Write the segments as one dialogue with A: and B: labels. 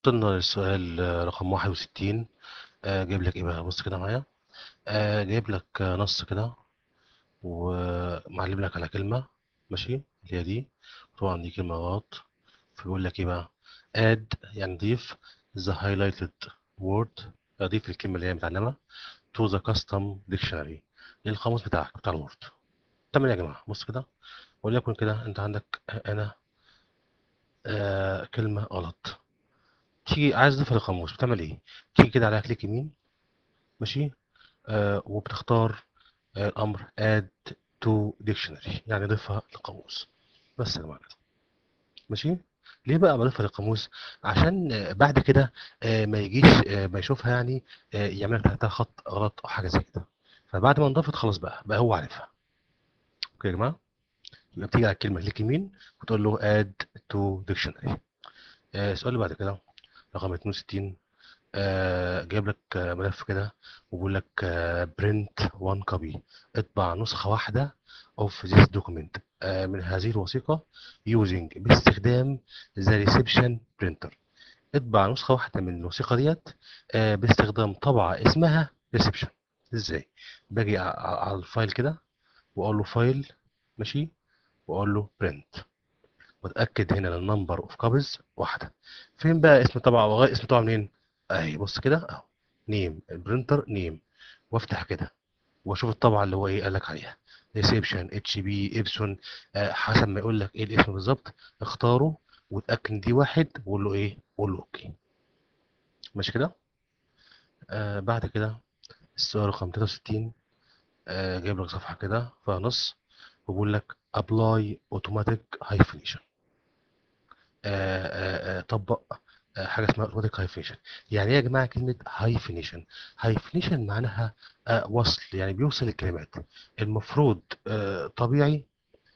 A: وصلنا للسؤال آه، رقم 61 آه، جايب لك ايه بقى بص كده معايا آه، جايب لك آه، نص كده ومعلم لك على كلمة ماشي اللي هي دي طبعا دي كلمة غلط فبيقول لك ايه بقى add يعني ضيف the highlighted word اضيف الكلمة اللي هي متعلمة to the custom dictionary للقاموس بتاعك بتاع الوورد تمام يا جماعة بص كده وليكن كده انت عندك هنا آه كلمة غلط تيجي عايز تضيفها للقاموس بتعمل ايه تيجي كده على كليك يمين ماشي آه وبتختار آه الامر add to dictionary يعني ضيفها للقاموس بس يا جماعه كده ماشي ليه بقى بضيفها للقاموس عشان آه بعد كده آه ما يجيش آه ما يشوفها يعني آه يعمل لك تحتها خط غلط او حاجه زي كده فبعد ما انضافت خلاص بقى بقى هو عارفها اوكي يا جماعه يبقى بتيجي على الكلمه كليك يمين وتقول له add to dictionary آه السؤال اللي بعد كده رقم 62 آه جايب لك آه ملف كده وبيقول لك آه print one copy اطبع نسخة واحدة of this document آه من هذه الوثيقة using باستخدام the reception printer اطبع نسخة واحدة من الوثيقة ديت آه باستخدام طبعة اسمها reception ازاي باجي ع- ع- على الفايل كده واقول له فايل ماشي واقول له print واتاكد هنا ان النمبر اوف كابز واحده فين بقى اسم طبعه وغير اسم طبعه منين اهي بص كده اهو نيم البرينتر نيم وافتح كده واشوف الطبعه اللي هو ايه قال لك عليها ريسبشن اتش بي ابسون آه حسب ما يقول لك ايه الاسم بالظبط اختاره وتاكد ان دي واحد وقول له ايه قول له اوكي ماشي كده آه بعد كده السؤال رقم 63 آه جايب لك صفحه كده فيها نص وبيقول لك ابلاي اوتوماتيك هايفنيشن آه، آه، آه، طبق آه، حاجه اسمها اوتوماتيك هايفنيشن يعني ايه يا جماعه كلمه هايفنيشن هايفنيشن معناها آه، وصل يعني بيوصل الكلمات المفروض آه، طبيعي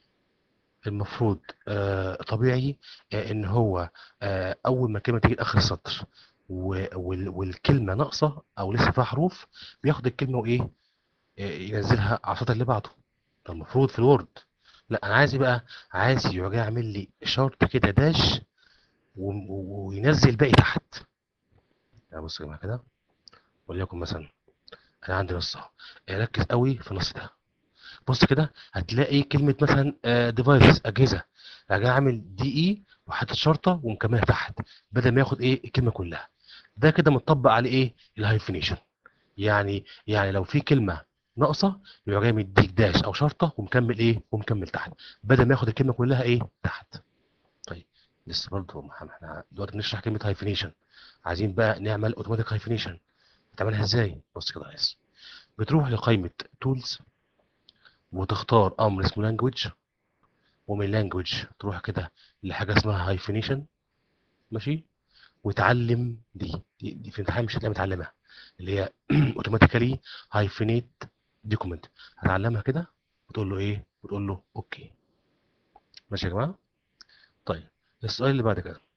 A: المفروض آه، طبيعي آه، ان هو آه، اول ما الكلمه تيجي لاخر السطر و- وال- والكلمه ناقصه او لسه فيها حروف بياخد الكلمه وايه آه، ينزلها على السطر اللي بعده ده المفروض في الوورد لا انا عايز ايه بقى عايز يروح جاي يعمل لي شرط كده داش و- و- وينزل باقي تحت يعني بص يا جماعه كده وليكن مثلا انا عندي نص اهو آه، ركز قوي في النص ده بص كده هتلاقي كلمه مثلا ديفايس اجهزه راجع عامل دي اي وحاطط شرطه ومكملها تحت بدل ما ياخد ايه الكلمه كلها ده كده متطبق عليه ايه الهايفنيشن يعني يعني لو في كلمه ناقصه يبقى جاي مديك داش او شرطه ومكمل ايه ومكمل تحت بدل ما ياخد الكلمه كلها ايه تحت طيب لسه برضه ما احنا دلوقتي بنشرح كلمه هايفنيشن عايزين بقى نعمل اوتوماتيك هايفنيشن تعملها ازاي بص كده يا ريس بتروح لقائمه تولز وتختار امر اسمه لانجوج ومن لانجوج تروح كده لحاجه اسمها هايفنيشن ماشي وتعلم دي دي, دي في الامتحان مش هتلاقيها متعلمها اللي هي اوتوماتيكالي هايفنيت دوكيمنت هتعلمها كده وتقول له ايه وتقول له اوكي ماشي يا جماعه طيب السؤال اللي بعد كده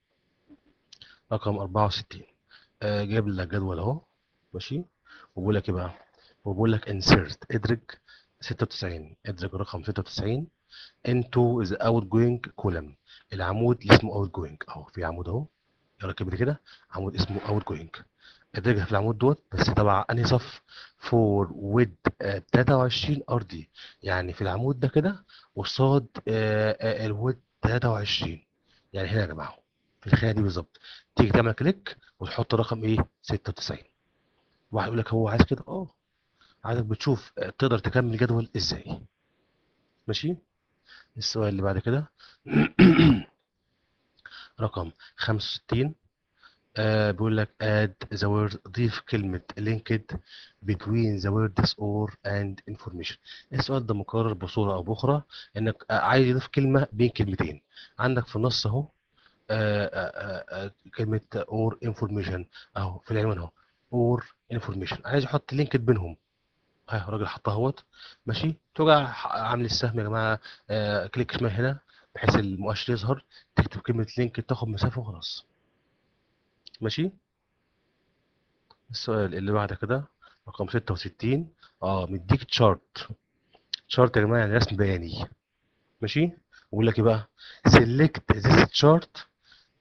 A: رقم 64 آه جايب لك جدول اهو ماشي وبقول لك ايه بقى وبقول لك insert ادرج 96 ادرج رقم 96 into the outgoing column العمود اللي اسمه outgoing اهو في عمود اهو يلا كبر كده عمود اسمه outgoing ادرجها في العمود دوت بس تبع انهي صف فور ويد 23 ار دي يعني في العمود ده كده قصاد الويد 23 يعني هنا يا جماعه في الخانه دي بالظبط تيجي تعمل كليك وتحط رقم ايه 96 واحد يقول لك هو عايز كده اه عايزك بتشوف آه، تقدر تكمل جدول ازاي ماشي السؤال اللي بعد كده رقم 65 آه بيقول لك add the word ضيف كلمة linked between the words or and information السؤال ده مكرر بصورة أو بأخرى إنك آه، عايز يضيف كلمة بين كلمتين عندك في النص أهو آه، آه، آه، كلمة or information أهو في العنوان أهو or information عايز يحط لينكد بينهم ها الراجل حطها اهوت ماشي ترجع ح- عامل السهم يا جماعه آه كليك شمال هنا بحيث المؤشر يظهر تكتب كلمه لينك تاخد مسافه وخلاص ماشي السؤال اللي بعد كده رقم 66 اه مديك تشارت تشارت يا جماعه يعني رسم بياني ماشي بقول لك ايه بقى select this chart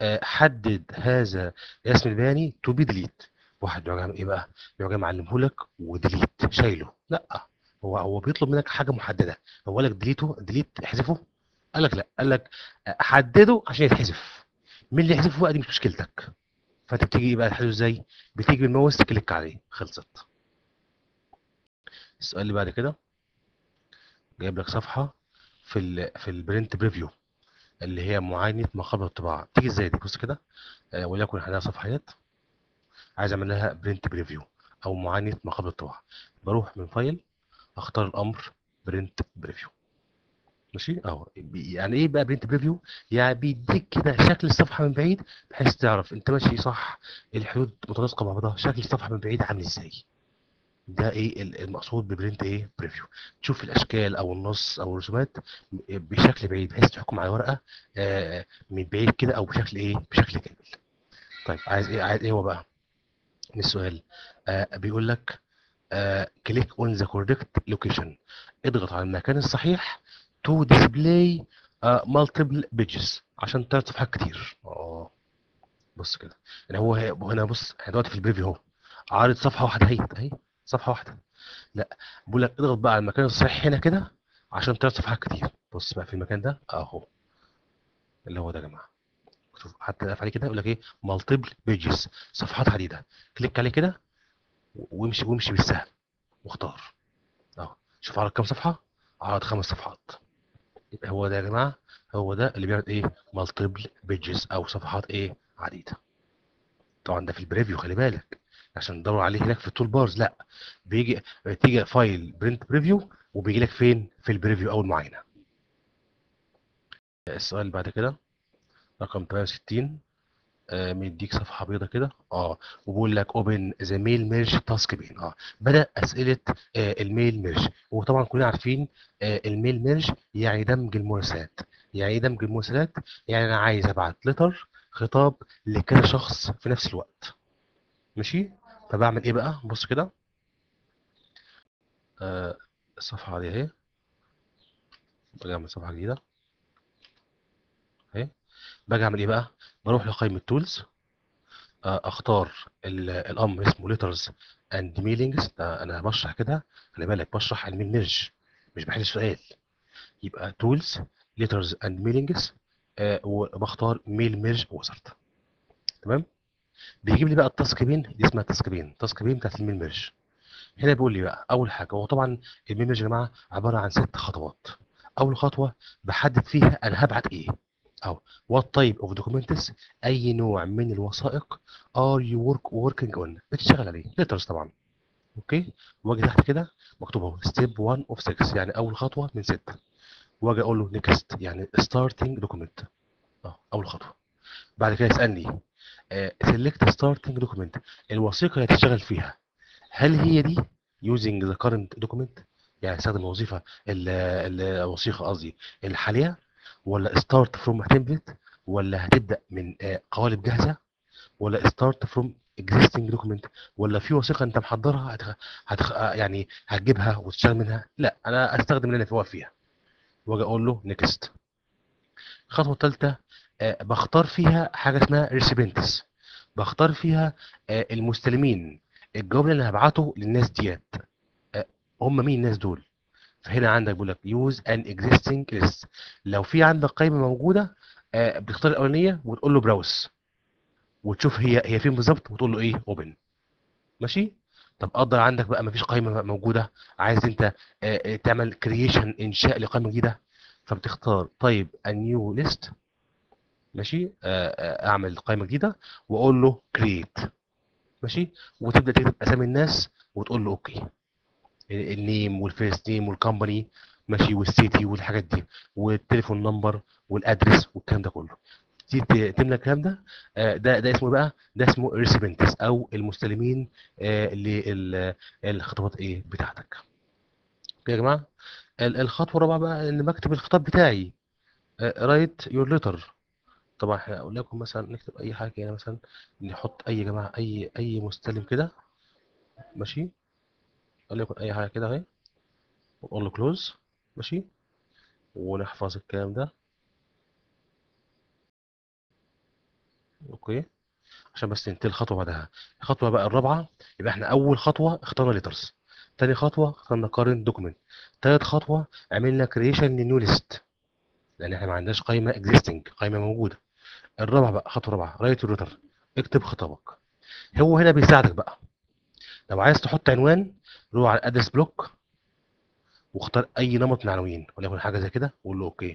A: آه، حدد هذا الاسم البياني تو بي ديليت واحد يروح يعمل ايه بقى يروح جاي معلمه لك وديليت شايله لا هو هو بيطلب منك حاجه محدده هو قال لك ديليته ديليت احذفه قال لك لا قال لك آه، حدده عشان يتحذف مين اللي يحذفه بقى دي مش مشكلتك فانت بتيجي بقى تحذفه ازاي بتيجي بالماوس تكليك عليه خلصت السؤال اللي بعد كده جايب لك صفحه في ال في البرنت بريفيو اللي هي معاينه ما قبل الطباعه تيجي ازاي دي بص كده آه، وليكن احنا صفحات عايز اعمل لها برنت بريفيو او معاينه ما قبل الطباعه بروح من فايل اختار الامر برنت بريفيو ماشي اهو بي- يعني ايه بقى برنت بريفيو يعني بيديك كده شكل الصفحه من بعيد بحيث تعرف انت ماشي صح الحدود متناسقه مع بعضها شكل الصفحه من بعيد عامل ازاي ده ايه ال- المقصود ببرنت ايه بريفيو تشوف الاشكال او النص او الرسومات بشكل بعيد بحيث تحكم على ورقه آه، من بعيد كده او بشكل ايه بشكل كامل طيب عايز ايه عايز ايه هو بقى من السؤال آه بيقول لك كليك اون ذا كوريكت لوكيشن اضغط على المكان الصحيح تو ديسبلاي مالتيبل بيجز عشان تعرض صفحات كتير اه بص كده يعني هو هنا بص احنا دلوقتي في البريفيو اهو عارض صفحه واحده اهي اهي صفحه واحده لا بقول لك اضغط بقى على المكان الصحيح هنا كده عشان تعرض صفحات كتير بص بقى في المكان ده اهو اللي هو ده يا جماعه شوف حتى اقف عليه كده يقول لك ايه مالتيبل بيجز صفحات عديده كليك عليه كده وامشي وامشي بالسهل واختار اهو شوف عرض كام صفحه عرض خمس صفحات يبقى هو ده يا جماعه هو ده اللي بيعمل ايه مالتيبل بيجز او صفحات ايه عديده طبعا ده في البريفيو خلي بالك عشان تدور عليه هناك في التول بارز لا بيجي تيجي فايل برنت بريفيو وبيجي لك فين في البريفيو او المعاينه السؤال اللي بعد كده رقم 68 آه، مديك صفحه بيضه كده اه وبيقول لك اوبن ذا ميل ميرج تاسك بين اه بدا اسئله آه الميل ميرج وطبعا كلنا عارفين آه الميل ميرج يعني دمج المراسلات يعني ايه دمج المراسلات يعني انا عايز ابعت لتر خطاب لكذا شخص في نفس الوقت ماشي فبعمل ايه بقى بص كده آه الصفحه دي اهي باجي اعمل صفحه جديده اهي باجي اعمل ايه بقى بروح لقائمه تولز اختار ال- الامر اسمه letters and meanings ده انا بشرح كده خلي بالك بشرح الميل ميرج مش بحل سؤال يبقى tools letters and meanings آه وبختار ميل ميرج وزرد تمام بيجيب لي بقى التاسك بين دي اسمها تاسك بين تاسك بين بتاعت الميل ميرج هنا بيقول لي بقى اول حاجه هو طبعا الميل ميرج يا جماعه عباره عن ست خطوات اول خطوه بحدد فيها انا هبعت ايه او what type of documents اي نوع من الوثائق are you work working on بتشتغل عليه letters طبعا اوكي واجي تحت كده مكتوب اهو step 1 of 6 يعني اول خطوه من 6 واجي اقول له next يعني starting document اه اول خطوه بعد كده يسالني آه select starting document الوثيقه اللي هتشتغل فيها هل هي دي using the current document يعني استخدم الوظيفه ال- ال- الوثيقه قصدي الحاليه ولا start from template ولا هتبدا من آه، قوالب جاهزه ولا start from existing document ولا في وثيقه انت محضرها هتخ... هتخ... آه، يعني هتجيبها وتشتغل منها لا انا استخدم اللي انا في واقف فيها واجي اقول له next الخطوه الثالثه آه، بختار فيها حاجه اسمها recipients بختار فيها آه، المستلمين الجواب اللي انا هبعته للناس ديت آه، هم مين الناس دول فهنا عندك بيقول لك use an existing list لو في عندك قائمه موجوده آه، بتختار الاولانيه وتقول له براوس وتشوف هي هي فين بالظبط وتقول له ايه اوبن ماشي طب قدر عندك بقى مفيش قائمه موجوده عايز انت آه، آه، تعمل كرييشن انشاء لقائمه جديده فبتختار طيب a new list ماشي آه، آه، اعمل قائمه جديده واقول له create ماشي وتبدا تكتب اسامي الناس وتقول له اوكي النيم والفيرست نيم والكومباني ماشي والسيتي والحاجات دي والتليفون نمبر والادرس والكلام ده كله تيجي تملى الكلام ده آه، ده ده اسمه إيه بقى ده اسمه ريسيبنتس او المستلمين آه، للخطابات ايه بتاعتك اوكي يا جماعه ال- الخطوه الرابعه بقى ان بكتب الخطاب بتاعي رايت يور ليتر طبعا احنا اقول لكم مثلا نكتب اي حاجه يعني مثلا نحط اي يا جماعه اي اي مستلم كده ماشي اقول لكم اي حاجه كده اهي واقول له كلوز ماشي ونحفظ الكلام ده اوكي عشان بس ننتهي الخطوه بعدها الخطوه بقى الرابعه يبقى احنا اول خطوه اخترنا ليترز تاني خطوه اخترنا كارنت دوكيمنت تالت خطوه عملنا كرييشن لنيو ليست لان احنا ما عندناش قائمه اكزيستنج قائمه موجوده الرابعه بقى خطوه رابعه رايت روتر اكتب خطابك هو هنا بيساعدك بقى لو عايز تحط عنوان روح على الادرس بلوك واختار اي نمط من العناوين وليكن حاجه زي كده وقول له اوكي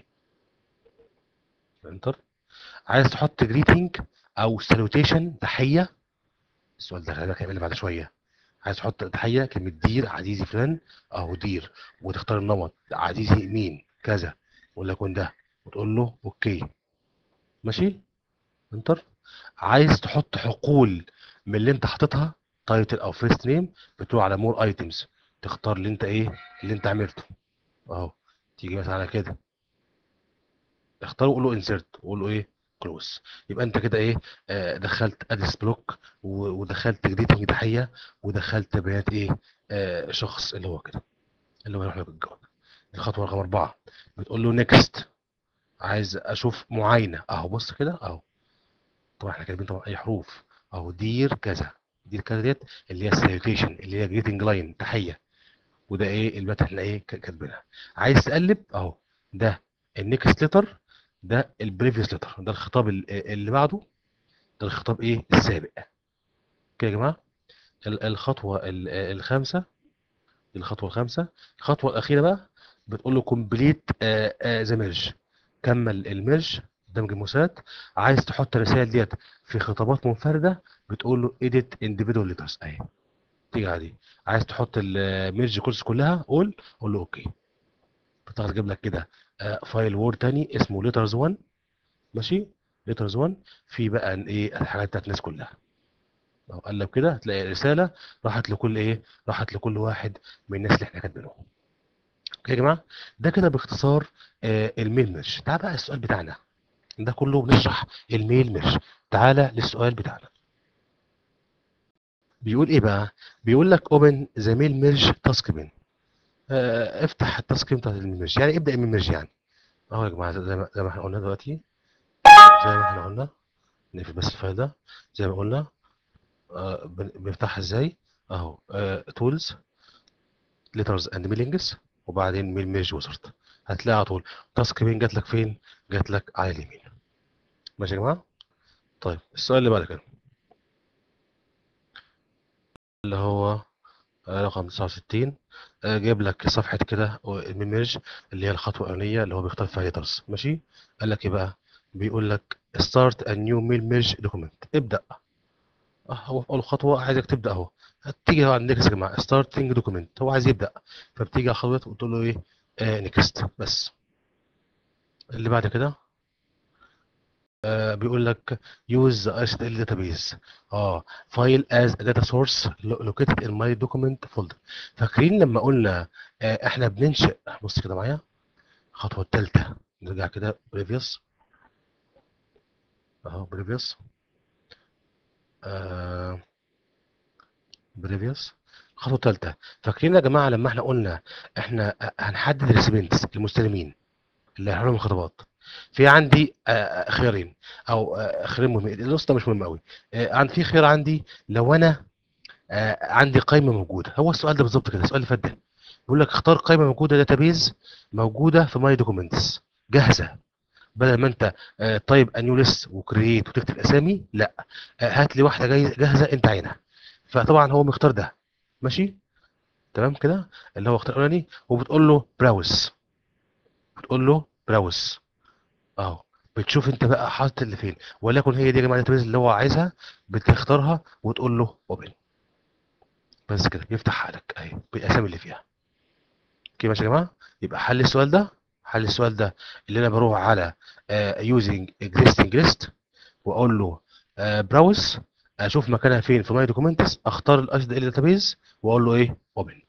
A: انتر عايز تحط جريتنج او سالوتيشن تحيه السؤال ده خلي بالك هيعمل بعد شويه عايز تحط تحيه كلمه دير عزيزي فلان اهو دير وتختار النمط عزيزي مين كذا وليكن ده وتقول له اوكي ماشي انتر عايز تحط حقول من اللي انت حاططها تايتل او فيرست نيم بتروح على مور ايتمز تختار اللي انت ايه اللي انت عملته اهو تيجي مثلا على كده اختار وقول له انسيرت وقول له ايه كلوز يبقى انت كده ايه آه دخلت ادرس بلوك ودخلت جريتنج تحيه ودخلت بيانات ايه آه شخص اللي هو كده اللي هو يروح لك الجواب الخطوه رقم اربعه بتقول له نيكست عايز اشوف معاينه اهو بص كده اهو طبعا احنا كاتبين طبعا اي حروف اهو دير كذا دير كذا ديت اللي هي الساليوتيشن اللي هي جريتنج لاين تحيه وده ايه اللي احنا ايه كاتبينها عايز تقلب اهو ده النكست ليتر ده البريفيوس ليتر ده الخطاب اللي بعده ده الخطاب ايه السابق كده يا جماعه الخطوه الخامسه الخطوه الخامسه الخطوه الاخيره بقى بتقول له كومبليت ذا ميرج كمل الميرج دمج المسات عايز تحط الرسائل ديت في خطابات منفرده بتقول له edit individual letters اهي تيجي على دي عايز تحط الميرج كورس كلها قول قول له اوكي فتعرف تجيب لك كده فايل وورد تاني اسمه ليترز 1 ماشي ليترز 1 في بقى ايه الحاجات بتاعت الناس كلها لو قلب كده هتلاقي رساله راحت لكل ايه راحت لكل واحد من الناس اللي احنا كاتبينهم اوكي يا جماعه ده كده باختصار آه الميل ميرج تعال بقى السؤال بتاعنا ده كله بنشرح الميل ميرج تعالى للسؤال بتاعنا بيقول ايه بقى بيقول لك اوبن ذا ميل ميرج تاسك بين آه افتح التاسك بتاعت الميل ميرج يعني ابدا الميل ميرج يعني اهو يا جماعه زي ما, زي ما احنا قلنا دلوقتي زي ما احنا قلنا نقفل بس الفايل ده زي ما قلنا آه بنفتحها ازاي اهو تولز ليترز اند ميلينجز وبعدين ميل ميرج وصلت هتلاقي على طول تاسك بين جات لك فين جات لك على اليمين ماشي يا جماعه طيب السؤال اللي بعد كده اللي هو رقم 69 جايب لك صفحه كده الميرج اللي هي الخطوه الاولانيه اللي هو بيختار فيها ليترز ماشي قال لك ايه بقى بيقول لك start a new mail merge document ابدا هو في اول خطوه عايزك تبدا اهو هتيجي على النكست يا جماعه ستارتنج دوكيمنت هو عايز يبدا فبتيجي على خطوه وتقول له ايه آه نكست بس اللي بعد كده آه بيقول لك use the HTML database اه file as a data source located in my document folder فاكرين لما قلنا آه احنا بننشئ بص كده معايا الخطوه الثالثه نرجع كده previous اهو previous آه بريفيوس الخطوه الثالثه فاكرين يا جماعه لما احنا قلنا احنا هنحدد الريسيبنتس المستلمين اللي هيحلوا الخطابات في عندي آه خيارين او آه خيارين مهمين النص ده مش مهم قوي آه عندي في خيار عندي لو انا عندي قائمه موجوده هو السؤال ده بالظبط كده السؤال اللي فات ده بيقول لك اختار قائمه موجوده داتابيز موجوده في ماي دوكيومنتس جاهزه بدل ما انت طيب انيو ليست وكرييت وتكتب اسامي لا هات لي واحده جاهزه انت عينها فطبعا هو مختار ده ماشي تمام كده اللي هو اختار الاولاني وبتقول له براوس بتقول له براوس اهو بتشوف انت بقى حاطط اللي فين وليكن هي دي يا جماعه الداتابيز اللي هو عايزها بتختارها وتقول له اوبن بس كده يفتحها لك اهي بالاسامي اللي فيها كده ماشي يا جماعه يبقى حل السؤال ده حل السؤال ده اللي انا بروح على يوزنج existing list واقول له براوس اشوف مكانها فين في ماي دوكيومنتس اختار الاتش دي ال داتابيز واقول له ايه اوبن